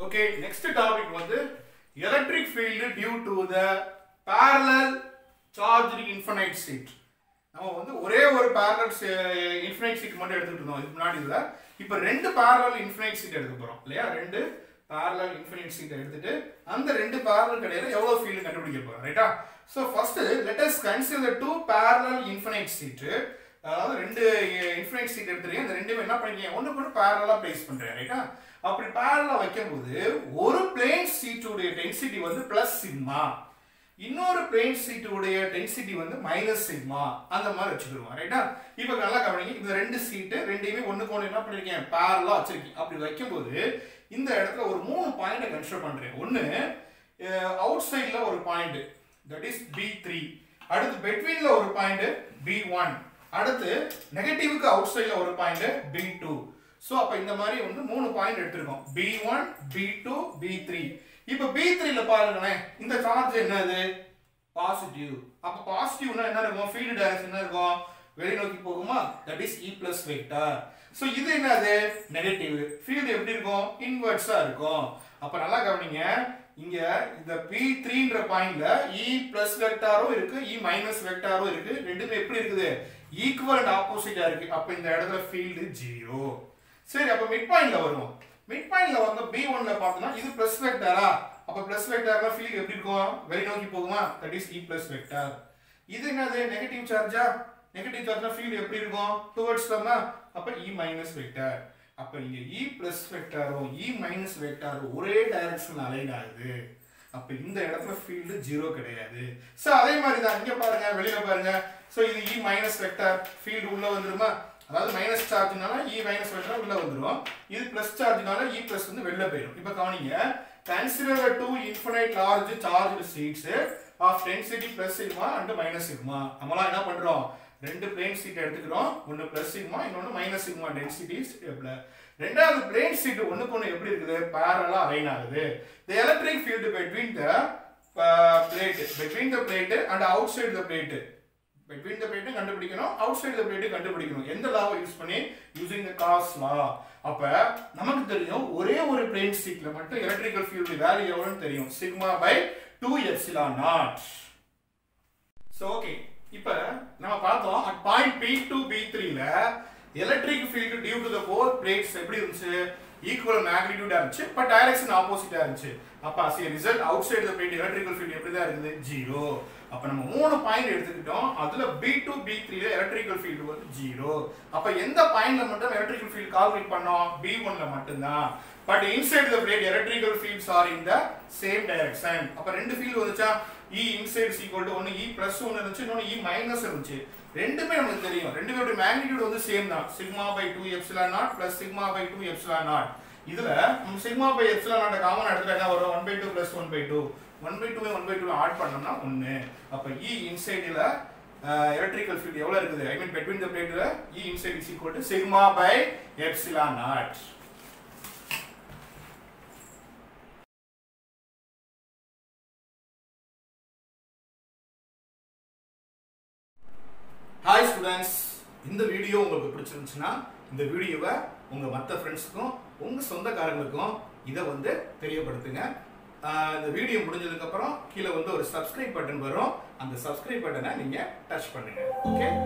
okay next topic வந்து electric field due to the parallel charge infinite sheet நம்ம வந்து ஒரே ஒரு parallel இன்ஃபனைட் சீட் மட்டும் எடுத்துட்டு இருந்தோம் இதுக்கு முன்னாடி இதுல இப்போ ரெண்டு parallel இன்ஃபனைட் சீட் எடுக்க போறோம் இல்லையா ரெண்டு parallel இன்ஃபனைட் சீட் எடுத்துட்டு அந்த ரெண்டு parallel கடையில எவ்வளவு ஃபீல்டு கண்டுபிடிக்க போறோம் ரைட்டா so first let us consider two parallel infinite sheet அதாவது ரெண்டு இன்ஃபைனைட் சீட் எடுத்துறீங்க இந்த ரெண்டுமே என்ன பண்ணிருக்கீங்க ஒன்று கூட பேரலாக பிளேஸ் பண்றேன் ரைட்டா அப்படி பேரலாக வைக்கும்போது ஒரு பிளேன் சீட்டுடைய டென்சிட்டி வந்து பிளஸ் சிக்மா இன்னொரு பிளேன் சீட்டுடைய டென்சிட்டி வந்து மைனஸ் சிக்மா அந்த மாதிரி வச்சுக்கிடுவோம் ரைட்டா இப்போ நல்லா கவனிங்க இந்த ரெண்டு சீட்டு ரெண்டையுமே ஒண்ணுக்கு ஒன்று என்ன பண்ணிருக்கேன் பேரலாக வச்சிருக்கேன் அப்படி வைக்கும்போது இந்த இடத்துல ஒரு மூணு பாயிண்ட்டை கன்சிடர் பண்றேன் ஒன்று அவுட் சைடில் ஒரு point that is P three அடுத்து பெட்வீன்ல ஒரு பாயிண்ட் பி ஒன் அடுத்து நெகட்டிவ்க்கு அவுட் சைடில் ஒரு பாயிண்ட் பி டூ ஸோ அப்போ இந்த மாதிரி வந்து மூணு பாயிண்ட் எடுத்திருக்கோம் P one P two P three இப்போ பி த்ரீல பாருங்களேன் இந்த சார்ஜ் என்னது பாசிட்டிவ் அப்போ பாசிட்டிவ்னா என்ன இருக்கும் ஃபீல்டு டைரக்ஷன் என்ன இருக்கும் வெளிநோக்கி போகுமா that is E plus vector so இது என்னது நெகட்டிவ் ஃபீல்டு எப்படி இருக்கும் இன்வெர்ட்ஸா இருக்கும் அப்போ நல்லா கவனிங்க இங்க இந்த பி த்ரீன்ற பாயிண்ட்ல இ பிளஸ் வெக்டாரும் இருக்கு இ மைனஸ் வெக்டாரும் இருக்கு ரெண்டுமே எப்படி இருக்குது ஈக்குவல் அண்ட் ஆப்போசிட்டா இருக்கு அப்ப இந்த இடத்துல ஃபீல்டு ஜீரோ சரி அப்ப மிட் பாயிண்ட்ல வருவோம் மிட் பாயிண்ட்ல வந்து பி ஒன்ல பார்த்தோம்னா இது பிளஸ் வெக்டாரா அப்ப பிளஸ் வெக்டார்ல ஃபீல்டு எப்படி இருக்கும் வெளிநோக்கி போகுமா that is E plus vector இது என்னது நெகட்டிவ் சார்ஜா நெகட்டிவ் சார்ஜ்னா ஃபீல்டு எப்படி இருக்கும் டுவர்ட்ஸ் தம்மா அப்ப இ மைனஸ் வெக்டார் அப்ப இங்க இ பிளஸ் வெக்டாரும் இ மைனஸ் வெக்டாரும் ஒரே டைரக்ஷன் அலைன் ஆகுது அப்ப இந்த இடத்துல ஃபீல்டு ஜீரோ கிடையாது சோ அதே மாதிரி தான் இங்க பாருங்க வெளியில பாருங்க சோ இது இ மைனஸ் வெக்டார் ஃபீல்டு உள்ள வந்துருமா அதாவது மைனஸ் சார்ஜ்னால இ மைனஸ் வெக்டார் உள்ள வந்துரும் இது பிளஸ் சார்ஜ்னால இ பிளஸ் வந்து வெளில போயிடும் இப்ப கவனிங்க consider two infinite large charge sheets of density plus sigma and minus sigma நம்மலாம் என்ன பண்றோம் ரெண்டு பிளேன் சீட் எடுத்துக்கிறோம் ஒன்னு பிளஸ் சிக்மா இன்னொன்னு மைனஸ் சிக்மா டென்சிட்டி ரெண்டாவது பிளேன் சீட் ஒண்ணுக்கு ஒண்ணு எப்படி இருக்குது பேரலா அலைன் ஆகுது the electric field between the uh, plate between the plate and outside the plate between the plate கண்டுபிடிக்கணும் outside the plate கண்டுபிடிக்கணும் எந்த லாவை யூஸ் பண்ணி யூசிங் the cos law அப்ப நமக்கு தெரியும் ஒரே ஒரு பிளேன் சீட்ல மட்டும் எலக்ட்ரிக்கல் ஃபீல்டு வேல்யூ எவ்வளவுன்னு தெரியும் sigma by two epsilon naught so okay இப்போ நம்ம பார்த்தோம் at point P two P த்ரீல electric field due to the four plates எப்படி இருந்துச்சு ஈக்குவல் மேக்னிடியூடா இருந்துச்சு பட் டைரக்ஷன் ஆப்போசிட்டா இருந்துச்சு அப்ப as a result outside the plate electrical field எப்படி தான் இருக்குது ஜீரோ அப்ப நம்ம மூணு பாயிண்ட் எடுத்துக்கிட்டோம் அதுல பி டு பி த்ரீல எலக்ட்ரிக்கல் ஃபீல்டு வந்து ஜீரோ அப்ப எந்த பாயிண்ட்ல மட்டும் எலக்ட்ரிக்கல் ஃபீல்டு கால்குலேட் பண்ணோம் பி ஒன்ல மட்டும்தான் but inside the plate electrical fields are in the same direction அப்ப ரெண்டு ஃபீல்டு வந்துச்சா இ இன்சைட் ஈக்குவல் டு ஒன்னு இ பிளஸ் ஒன்னு இருந்துச்சு இன்னொன்னு இ மைனஸ் இருந்துச்சு ரெண்டுமே நமக்கு தெரியும் ரெண்டுமே மேக்னிடியூட் வந்து சேம் தான் sigma by two epsilon naught plus sigma by two epsilon naught இதுல sigma by epsilon naught common எடுத்துட்டா என்ன வரும் one by two plus one by two one by two one by two add பண்ணோம்னா ஒன்னு அப்ப E இன்சைடில் electrical field எவ்வளவு இருக்குது I mean between the plate E inside is equal to sigma by epsilon naught hi students இந்த video உங்களுக்கு பிடிச்சிருந்துச்சுன்னா இந்த வீடியோவை உங்கள் மற்ற ஃப்ரெண்ட்ஸுக்கும் உங்கள் சொந்தக்காரங்களுக்கும் இதை வந்து தெரியப்படுத்துங்க ஆஹ் இந்த வீடியோ முடிஞ்சதுக்கப்புறம் கீழே வந்து ஒரு சப்ஸ்கிரைப் பட்டன் வரும் அந்த சப்ஸ்கிரைப் பட்டனை நீங்கள் டச் பண்ணுங்க ஓகே